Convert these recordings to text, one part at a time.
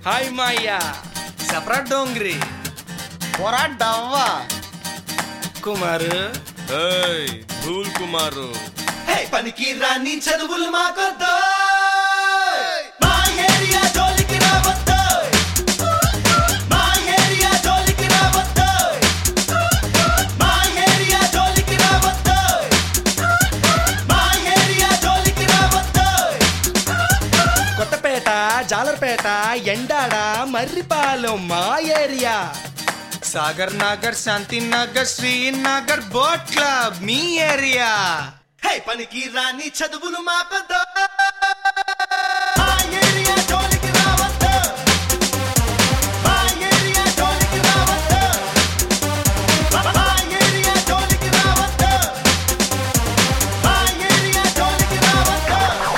Hi మాయ్యా సపరా Dongri పొరా డవ్వా కుమారు ఏయ్ ధూల్ కుమారు హే పనికి రాని చదువులు మాకొద్దు మా ఏరియా జోలికి రావద్దు మా ఏరియా జోలికి రావద్దు మా ఏరియా జోలికి రావద్దు మా ఏరియా జోలికి రావద్దు కొత్తపేట జాలర్పేట ఎండాడ మర్రిపాలెం మా area Sagar Nagar Shanti Nagar Srinagar boat club మీ ఏరియా హే పనికి రాని చదువులు మాకొద్దు మా ఏరియా జోలికి రావద్దు మా ఏరియా జోలికి రావద్దు మా ఏరియా జోలికి రావద్దు మా ఏరియా జోలికి రావద్దు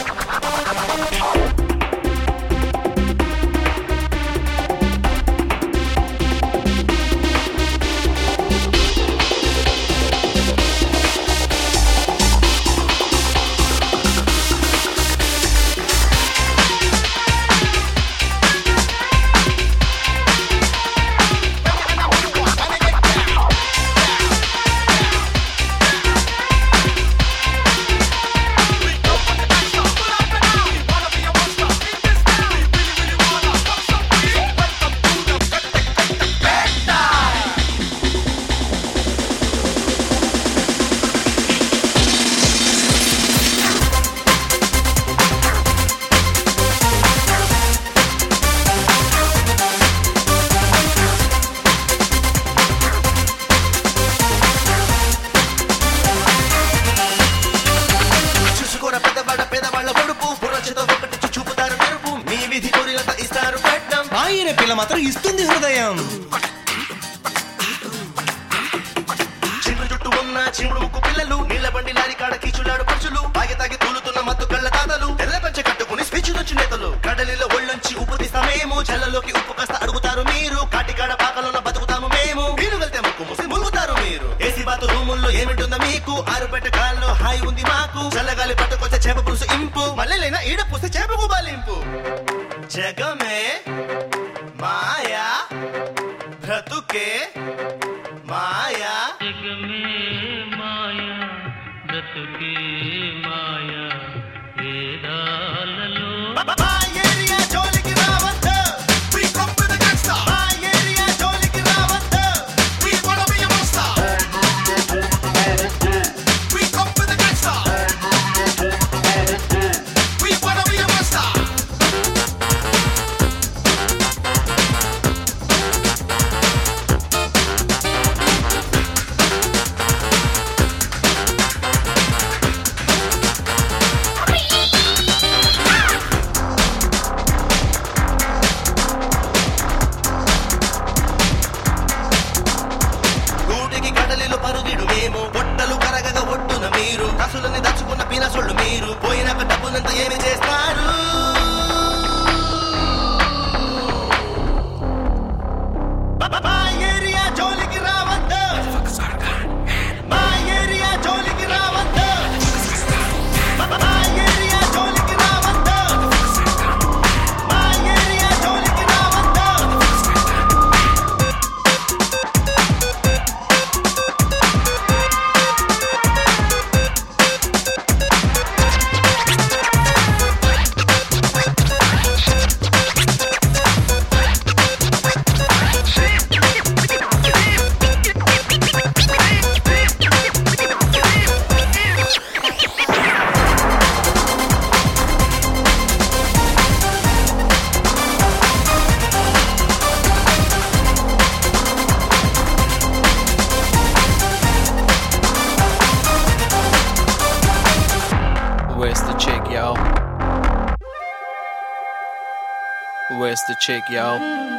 చూసుకోర పెద్దవాళ్ళ పేదవాళ్ళ ఒడుపు బుర్రచతో ఒకటి చూపుతారు మెరుపు మీ విధి కోరినంత ఇస్తారు పెట్టం ఆయన పిల్ల మాత్రం ఇస్తుంది హృదయం చిండ్రు చుట్టూ ఉన్న చిముడు ముక్కు పిల్లలు నీళ్ళ బండి లారీ కాడ కీచులాడు పరుచులు తాగి తాగి తూలుతున్న మత్తు కళ్ళ తాతలు తెల్ల పంచ కట్టుకుని స్పీచ్ నుంచి నేతలు కడలిలో ఒళ్ళొంచి ఉప్పు తీస్తామేము చల్లలోకి ఉప్పు కాస్త అడుగుతారు మీరు కాటికాడ పాకలోన బతుకుతాము మేము మీరు వెళ్తే ముక్కు మూసి ములుగుతారు మీరు ఏసీ బాతు రూముల్లో ఏమింటుందో మీకు ఆరు పెట్ట కాల్లో హాయి ఉంది మాకు చల్లగాలి పట్టుకొచ్చే చేప పులుసు ఇంపు మల్లెలైనా ఈడ పూస్తే చేపకు బాలింపు జగమే మాయా బ్రతుకే మాయా जग में माया బ్రతుకే మాయా వేదాలలో మా ఏరియా జోలికి రావద్దు We come with the gangsta మా ఏరియా జోలికి రావద్దు We wanna be a monster We come with the gangsta We wanna be a monster గూటికి కడలిలో పరుగిడు మేము పొట్టలు కరగగా ఒడ్డున మీరు కసులని దచ్చుకున్న పినసొళ్ళు మీరు పోయినాక డబ్బునంత ఏమి చేస్తారు మా ఏరియా జోలికి రావద్దు మా ఏరియా జోలికి రావద్దు మా ఏరియా జోలికి రావద్దు మా ఏరియా జోలికి రావద్దు Where's the chick, y'all? Where's the chick, y'all?